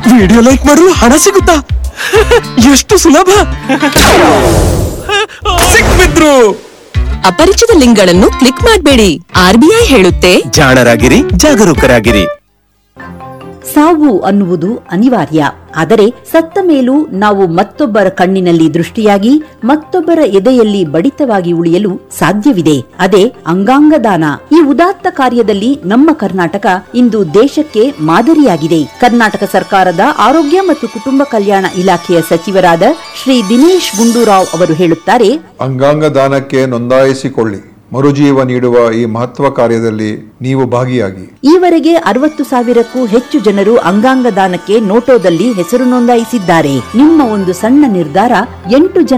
video like ಮಾಡಲು ಹಣ ಸಿಗುತ್ತಾ ಎಷ್ಟು ಸುಲಭ ಸಿಕ್ಬಿದ್ರು ಅಪರಿಚಿತ ಲಿಂಕ್ಗಳನ್ನು ಕ್ಲಿಕ್ ಮಾಡಬೇಡಿ ಆರ್ಬಿಐ ಹೇಳುತ್ತೆ ಜಾಣರಾಗಿರಿ ಜಾಗರೂಕರಾಗಿರಿ ಸಾವು ಅನ್ನುವುದು ಅನಿವಾರ್ಯ ಆದರೆ ಸತ್ತ ಮೇಲೂ ನಾವು ಮತ್ತೊಬ್ಬರ ಕಣ್ಣಿನಲ್ಲಿ ದೃಷ್ಟಿಯಾಗಿ ಮತ್ತೊಬ್ಬರ ಎದೆಯಲ್ಲಿ ಬಡಿತವಾಗಿ ಉಳಿಯಲು ಸಾಧ್ಯವಿದೆ ಅದೇ ಅಂಗಾಂಗ ದಾನ ಈ ಉದಾತ್ತ ಕಾರ್ಯದಲ್ಲಿ ನಮ್ಮ ಕರ್ನಾಟಕ ಇಂದು ದೇಶಕ್ಕೆ ಮಾದರಿಯಾಗಿದೆ ಕರ್ನಾಟಕ ಸರ್ಕಾರದ ಆರೋಗ್ಯ ಮತ್ತು ಕುಟುಂಬ ಕಲ್ಯಾಣ ಇಲಾಖೆಯ ಸಚಿವರಾದ ಶ್ರೀ ದಿನೇಶ್ ಗುಂಡೂರಾವ್ ಅವರು ಹೇಳುತ್ತಾರೆ ಅಂಗಾಂಗ ದಾನಕ್ಕೆ ನೋಂದಾಯಿಸಿಕೊಳ್ಳಿ ಮರುಜೀವ ನೀಡುವ ಈ ಮಹತ್ವ ಕಾರ್ಯದಲ್ಲಿ ನೀವು ಭಾಗಿಯಾಗಿ ಈವರೆಗೆ ಅರವತ್ತು ಸಾವಿರಕ್ಕೂ ಹೆಚ್ಚು ಜನರು ಅಂಗಾಂಗ ದಾನಕ್ಕೆ ನೋಟೋದಲ್ಲಿ ಹೆಸರು ನೋಂದಾಯಿಸಿದ್ದಾರೆ ನಿಮ್ಮ ಒಂದು ಸಣ್ಣ ನಿರ್ಧಾರ ಎಂಟು ಜನ